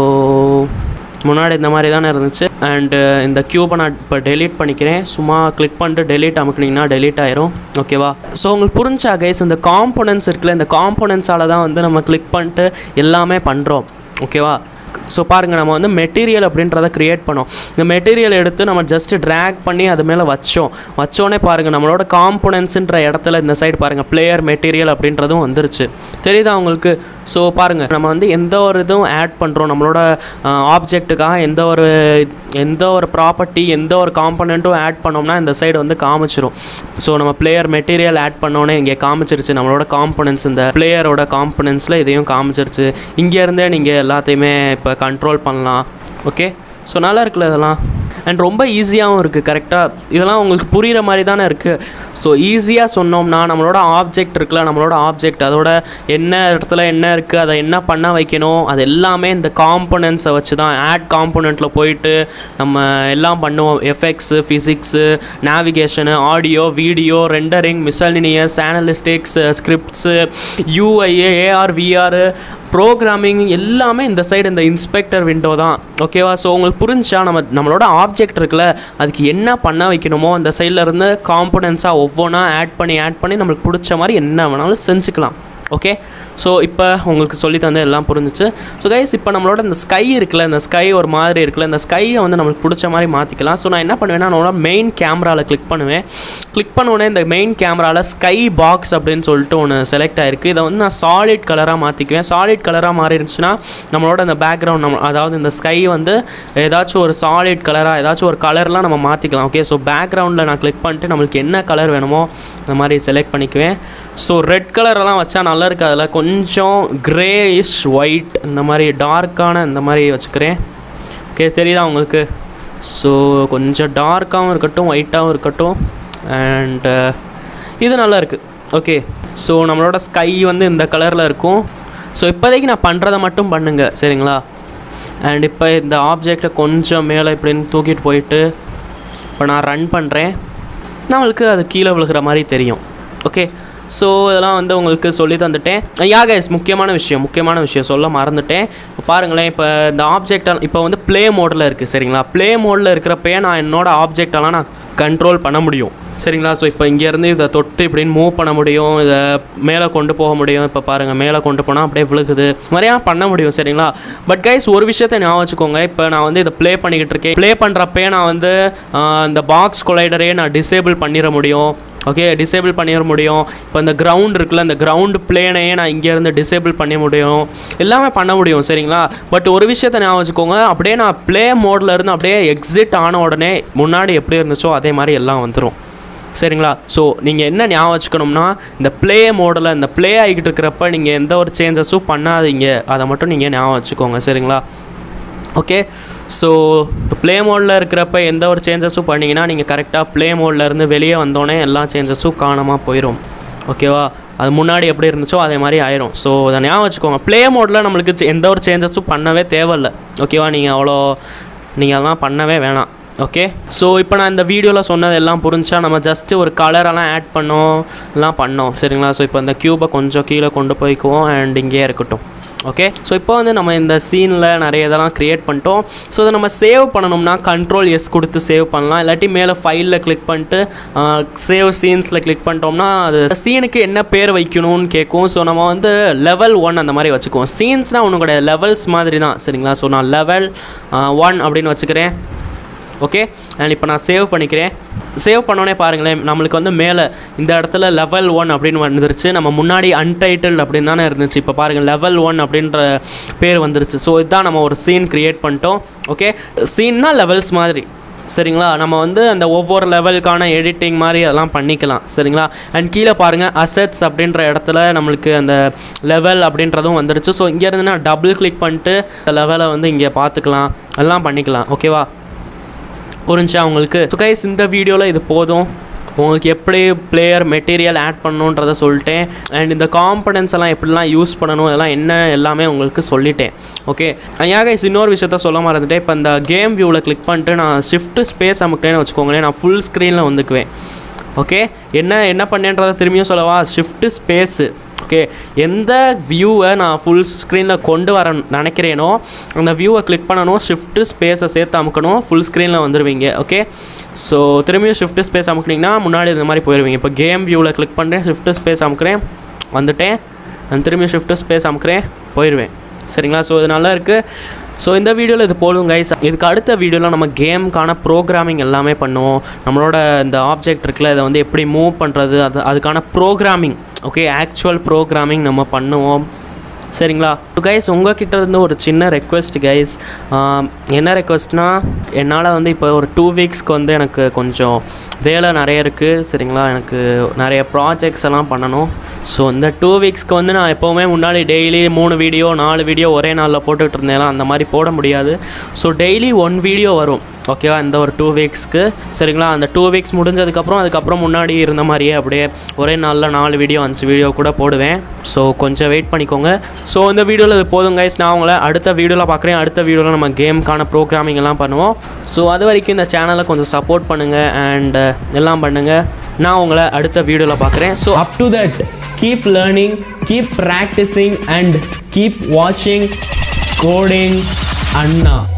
முன்னாடி இந்த மாதிரி தானே இருந்துச்சு அண்டு இந்த க்யூபை நான் இப்போ டெலீட் பண்ணிக்கிறேன் சும்மா கிளிக் பண்ணிட்டு டெலீட் அமுக்குனிங்கன்னா டெலீட் ஆயிரும் ஓகேவா ஸோ உங்களுக்கு புரிஞ்சா கைஸ் இந்த காம்பனன்ட்ஸ் இருக்குல்ல இந்த காம்பனன்ட்ஸால் தான் வந்து நம்ம கிளிக் பண்ணிட்டு எல்லாமே பண்ணுறோம் ஓகேவா ஸோ பாருங்கள் நம்ம வந்து மெட்டீரியல் அப்படின்றத க்ரியேட் பண்ணோம் இந்த மெட்டீரியல் எடுத்து நம்ம ஜஸ்ட் ட்ராக் பண்ணி அது மேலே வச்சோம் வச்சோடனே பாருங்கள் நம்மளோட காம்பனன்ஸுன்ற இடத்துல இந்த சைடு பாருங்கள் பிளேயர் மெட்டீரியல் அப்படின்றதும் வந்துருச்சு தெரியுதா உங்களுக்கு ஸோ பாருங்கள் நம்ம வந்து எந்த ஒரு இதுவும் ஆட் பண்ணுறோம் நம்மளோட ஆப்ஜெக்ட்டுக்காக எந்த ஒரு எந்த ஒரு ப்ராப்பர்ட்டி எந்த ஒரு காம்பனண்ட்டும் ஆட் பண்ணோம்னா இந்த சைடு வந்து காமிச்சிரும் ஸோ நம்ம பிளேயர் மெட்டீரியல் ஆட் பண்ணோன்னே இங்கே காமிச்சிருச்சு நம்மளோட காம்பனன்ஸ் இந்த பிளேயரோட காம்பனன்ஸில் இதையும் காமிச்சிருச்சு இங்கேருந்தே நீங்கள் எல்லாத்தையுமே இப்போ கண்ட்ரோல் பண்ணலாம் ஓகே ஸோ நல்லா இருக்குல்ல இதெல்லாம் அண்ட் ரொம்ப ஈஸியாகவும் இருக்குது கரெக்டாக இதெல்லாம் உங்களுக்கு புரிகிற மாதிரி தானே இருக்குது ஸோ ஈஸியாக சொன்னோம்னா நம்மளோட ஆப்ஜெக்ட் இருக்குல்ல நம்மளோட ஆப்ஜெக்ட் அதோட என்ன இடத்துல என்ன இருக்குது அதை என்ன பண்ண வைக்கணும் அது எல்லாமே இந்த காம்பனன்ட்ஸை வச்சு தான் ஆட் காம்பனண்ட்டில் போயிட்டு நம்ம எல்லாம் பண்ணுவோம் effects physics navigation audio video rendering miscellaneous analytics scripts UIA AR VR programming எல்லாமே இந்த சைடு இந்த இன்ஸ்பெக்டர் விண்டோ தான் ஓகேவா ஸோ உங்களுக்கு புரிஞ்சா நம்ம நம்மளோட ஆப்ஜெக்ட் இருக்குல்ல அதுக்கு என்ன பண்ண வைக்கணுமோ அந்த சைடில் இருந்து காம்பனன்ஸாக ஒவ்வொன்றா ஆட் பண்ணி ஆட் பண்ணி நம்மளுக்கு பிடிச்ச மாதிரி என்ன வேணாலும் செஞ்சுக்கலாம் ஓகே ஸோ இப்போ உங்களுக்கு சொல்லி தந்த எல்லாம் புரிஞ்சிச்சு ஸோ கைஸ் இப்போ நம்மளோட இந்த ஸ்கை இருக்குல்ல இந்த ஸ்கை ஒரு மாதிரி இருக்குல்ல இந்த ஸ்கையை வந்து நம்மளுக்கு பிடிச்ச மாதிரி மாற்றிக்கலாம் ஸோ நான் என்ன பண்ணுவேன்னா என்னோட மெயின் கேமராவில் கிளிக் பண்ணுவேன் கிளிக் பண்ண உடனே இந்த மெயின் கேமராவில் ஸ்கை பாக்ஸ் அப்படின்னு சொல்லிட்டு ஒன்று செலக்ட் ஆயிருக்கு இதை வந்து நான் சாலிட் கலராக மாற்றிக்குவேன் சாலிட் கலராக மாறி இருந்துச்சுன்னா நம்மளோட இந்த பேக்ரவுண்ட் நம்ம அதாவது இந்த ஸ்கை வந்து ஏதாச்சும் ஒரு சாலிட் கலராக ஏதாச்சும் ஒரு கலர்லாம் நம்ம மாற்றிக்கலாம் ஓகே ஸோ பேக்ரவுண்டில் நான் கிளிக் பண்ணிட்டு நம்மளுக்கு என்ன கலர் வேணுமோ அந்த மாதிரி செலக்ட் பண்ணிக்குவேன் ஸோ ரெட் கலரெல்லாம் வச்சா நல்லா இருக்கு அதில் கொஞ்சம் கிரேயிஷ் ஒயிட் இந்த மாதிரி டார்க்கான இந்த மாதிரி வச்சுக்கிறேன் ஓகே தெரியுதா உங்களுக்கு ஸோ கொஞ்சம் டார்க்காகவும் இருக்கட்டும் ஒயிட்டாகவும் இருக்கட்டும் அண்டு இது நல்லா இருக்குது ஓகே ஸோ நம்மளோட ஸ்கை வந்து இந்த கலரில் இருக்கும் ஸோ இப்போதைக்கு நான் பண்ணுறதை மட்டும் பண்ணுங்க சரிங்களா அண்ட் இப்போ இந்த ஆப்ஜெக்டை கொஞ்சம் மேலே இப்படின்னு தூக்கிட்டு போயிட்டு இப்போ நான் ரன் பண்ணுறேன் நம்மளுக்கு அது கீழே விழுகிற மாதிரி தெரியும் ஓகே ஸோ இதெல்லாம் வந்து உங்களுக்கு சொல்லி தந்துட்டேன் யா கைஸ் முக்கியமான விஷயம் முக்கியமான விஷயம் சொல்ல மறந்துட்டேன் இப்போ பாருங்களேன் இப்போ இந்த ஆப்ஜெக்டெல்லாம் இப்போ வந்து ப்ளே மோடில் இருக்குது சரிங்களா ப்ளே மோடில் இருக்கிறப்பே நான் என்னோட ஆப்ஜெக்டெல்லாம் நான் கண்ட்ரோல் பண்ண முடியும் சரிங்களா ஸோ இப்போ இங்கேருந்து இதை தொட்டு இப்படின்னு மூவ் பண்ண முடியும் இதை மேலே கொண்டு போக முடியும் இப்போ பாருங்கள் மேலே கொண்டு போனால் அப்படியே விழுகுது நிறையா பண்ண முடியும் சரிங்களா பட் கைஸ் ஒரு விஷயத்த ஞாபகம் வச்சுக்கோங்க இப்போ நான் வந்து இதை ப்ளே பண்ணிக்கிட்டு இருக்கேன் ப்ளே பண்ணுறப்பே நான் வந்து ஆஹ், இந்த பாக்ஸ் கொலைடரே நான் டிசேபிள் பண்ணிட முடியும் ஓகே டிசேபிள் பண்ணிட முடியும் இப்போ இந்த கிரவுண்ட் இருக்குல்ல இந்த கிரவுண்ட் பிளேனையே நான் இங்கேருந்து டிசேபிள் பண்ண முடியும் எல்லாமே பண்ண முடியும் சரிங்களா பட் ஒரு விஷயத்த ஞாபகம் வச்சுக்கோங்க அப்படியே நான் ப்ளே மோடில் இருந்து அப்படியே எக்ஸிட் ஆன உடனே முன்னாடி எப்படி இருந்துச்சோ அதே மாதிரி எல்லாம் வந்துடும் சரிங்களா ஸோ நீங்கள் என்ன ஞாபகம் வச்சுக்கணும்னா இந்த ப்ளே மோடில் இந்த ப்ளே ஆகிக்கிட்டு இருக்கிறப்ப நீங்கள் எந்த ஒரு சேஞ்சஸும் பண்ணாதீங்க அதை மட்டும் நீங்கள் ஞாபகம் வச்சுக்கோங்க சரிங்களா ஓகே ஸோ ப்ளே மோடில் இருக்கிறப்ப எந்த ஒரு சேஞ்சஸும் பண்ணீங்கன்னா நீங்கள் கரெக்டாக ப்ளே இருந்து வெளியே வந்தோடனே எல்லா சேஞ்சஸும் காணாமல் போயிடும் ஓகேவா அது முன்னாடி எப்படி இருந்துச்சோ அதே மாதிரி ஆயிரும் ஸோ அதை ஞாபகம் வச்சுக்கோங்க ப்ளே மோடில் நம்மளுக்கு சி- எந்த ஒரு சேஞ்சஸும் பண்ணவே தேவையில்ல ஓகேவா நீங்கள் அவ்வளோ நீங்கள் அதெல்லாம் பண்ணவே வேணாம் ஓகே ஸோ இப்போ நான் இந்த வீடியோவில் சொன்னது எல்லாம் புரிஞ்சா நம்ம ஜஸ்ட்டு ஒரு கலரெல்லாம் ஆட் பண்ணோம் எல்லாம் பண்ணோம் சரிங்களா ஸோ இப்போ இந்த க்யூபை கொஞ்சம் கீழே கொண்டு போய்க்குவோம் அண்ட் இங்கேயே இருக்கட்டும் ஓகே ஸோ இப்போ வந்து நம்ம இந்த சீனில் நிறைய இதெல்லாம் க்ரியேட் பண்ணிட்டோம் ஸோ இதை நம்ம சேவ் பண்ணணும்னா கண்ட்ரோல் எஸ் கொடுத்து சேவ் பண்ணலாம் இல்லாட்டி மேலே ஃபைலில் கிளிக் பண்ணிட்டு சேவ் சீன்ஸில் கிளிக் பண்ணிட்டோம்னா அது சீனுக்கு என்ன பேர் வைக்கணும்னு கேட்கும் ஸோ நம்ம வந்து லெவல் ஒன் அந்த மாதிரி வச்சுக்குவோம் சீன்ஸ்னால் ஒன்றும் கிடையாது லெவல்ஸ் மாதிரி தான் சரிங்களா ஸோ நான் லெவல் ஒன் அப்படின்னு வச்சுக்கிறேன் ஓகே அண்ட் இப்போ நான் சேவ் பண்ணிக்கிறேன் சேவ் பண்ணோன்னே பாருங்களேன் நம்மளுக்கு வந்து மேலே இந்த இடத்துல லெவல் ஒன் அப்படின்னு வந்துருச்சு நம்ம முன்னாடி அன்டைட்டில் அப்படின்னு தானே இருந்துச்சு இப்போ பாருங்கள் லெவல் ஒன் அப்படின்ற பேர் வந்துருச்சு ஸோ இதுதான் நம்ம ஒரு சீன் க்ரியேட் பண்ணிட்டோம் ஓகே சீன்னா லெவல்ஸ் மாதிரி சரிங்களா நம்ம வந்து அந்த ஒவ்வொரு லெவலுக்கான எடிட்டிங் மாதிரி அதெல்லாம் பண்ணிக்கலாம் சரிங்களா அண்ட் கீழே பாருங்கள் அசெட்ஸ் அப்படின்ற இடத்துல நம்மளுக்கு அந்த லெவல் அப்படின்றதும் வந்துருச்சு ஸோ இங்கேருந்து நான் டபுள் கிளிக் பண்ணிட்டு லெவலை வந்து இங்கே பார்த்துக்கலாம் எல்லாம் பண்ணிக்கலாம் ஓகேவா புரிஞ்சா உங்களுக்கு ஸோ கைஸ் இந்த வீடியோவில் இது போதும் உங்களுக்கு எப்படி பிளேயர் மெட்டீரியல் ஆட் பண்ணணுன்றதை சொல்லிட்டேன் அண்ட் இந்த காம்பனன்ஸ் எல்லாம் எப்படிலாம் யூஸ் பண்ணணும் இதெல்லாம் என்ன எல்லாமே உங்களுக்கு சொல்லிட்டேன் ஓகே ஏன் கைஸ் இன்னொரு விஷயத்த சொல்ல மறந்துட்டேன் இப்போ இந்த கேம் வியூவில் கிளிக் பண்ணிட்டு நான் ஷிஃப்ட் ஸ்பேஸ் அமுக்கிட்டேன்னு வச்சுக்கோங்களேன் நான் ஃபுல் ஸ்க்ரீனில் வந்துக்குவேன் ஓகே என்ன என்ன பண்ணேன்றதை திரும்பியும் சொல்லவா ஷிஃப்ட் ஸ்பேஸு ஓகே எந்த வியூவை நான் ஃபுல் ஸ்க்ரீனில் கொண்டு வர நினைக்கிறேனோ அந்த வியூவை கிளிக் பண்ணணும் ஷிஃப்ட்டு ஸ்பேஸை சேர்த்து அமுக்கணும் ஃபுல் ஸ்க்ரீனில் வந்துடுவீங்க ஓகே ஸோ திரும்பியும் ஷிஃப்ட் ஸ்பேஸ் அமுக்குனீங்கன்னா முன்னாடி இந்த மாதிரி போயிடுவீங்க இப்போ கேம் வியூவில் கிளிக் பண்ணுறேன் ஷிஃப்ட் ஸ்பேஸ் அமுக்குறேன் வந்துட்டேன் நான் திரும்பியும் ஷிஃப்ட் ஸ்பேஸ் அமுக்குறேன் போயிடுவேன் சரிங்களா ஸோ இது நல்லா இருக்குது ஸோ இந்த வீடியோவில் இது போதும் கைஸ் இதுக்கு அடுத்த வீடியோவில் நம்ம கேமுக்கான ப்ரோக்ராமிங் எல்லாமே பண்ணுவோம் நம்மளோட இந்த ஆப்ஜெக்ட் இருக்குல்ல இதை வந்து எப்படி மூவ் பண்ணுறது அது அதுக்கான ப்ரோக்ராமிங் ஓகே ஆக்சுவல் ப்ரோக்ராமிங் நம்ம பண்ணுவோம் சரிங்களா கைஸ் உங்ககிட்ட இருந்து ஒரு சின்ன ரெக்வெஸ்ட் கைஸ் என்ன ரெக்வெஸ்ட்னா என்னால் வந்து இப்போ ஒரு டூ வீக்ஸ்க்கு வந்து எனக்கு கொஞ்சம் வேலை நிறைய இருக்குது சரிங்களா எனக்கு நிறைய ப்ராஜெக்ட்ஸ் எல்லாம் பண்ணணும் ஸோ இந்த டூ வீக்ஸ்க்கு வந்து நான் எப்போவுமே முன்னாடி டெய்லி மூணு வீடியோ நாலு வீடியோ ஒரே நாளில் போட்டுக்கிட்டு இருந்தேன் அந்த மாதிரி போட முடியாது ஸோ டெய்லி ஒன் வீடியோ வரும் ஓகேவா இந்த ஒரு டூ வீக்ஸ்க்கு சரிங்களா அந்த டூ வீக்ஸ் முடிஞ்சதுக்கப்புறம் அதுக்கப்புறம் முன்னாடி இருந்த மாதிரியே அப்படியே ஒரே நாளில் நாலு வீடியோ அஞ்சு வீடியோ கூட போடுவேன் ஸோ கொஞ்சம் வெயிட் பண்ணிக்கோங்க ஸோ இந்த வீடியோவில் இது போதும் கைஸ் நான் உங்களை அடுத்த வீடியோவில் பார்க்குறேன் அடுத்த வீடியோவில் நம்ம கேமுக்கான ப்ரோக்ராமிங் எல்லாம் பண்ணுவோம் ஸோ அது வரைக்கும் இந்த சேனலை கொஞ்சம் சப்போர்ட் பண்ணுங்கள் அண்ட் எல்லாம் பண்ணுங்கள் நான் உங்களை அடுத்த வீடியோவில் பார்க்குறேன் so up to that keep learning keep practising and keep வாட்சிங் கோடிங் அண்ணா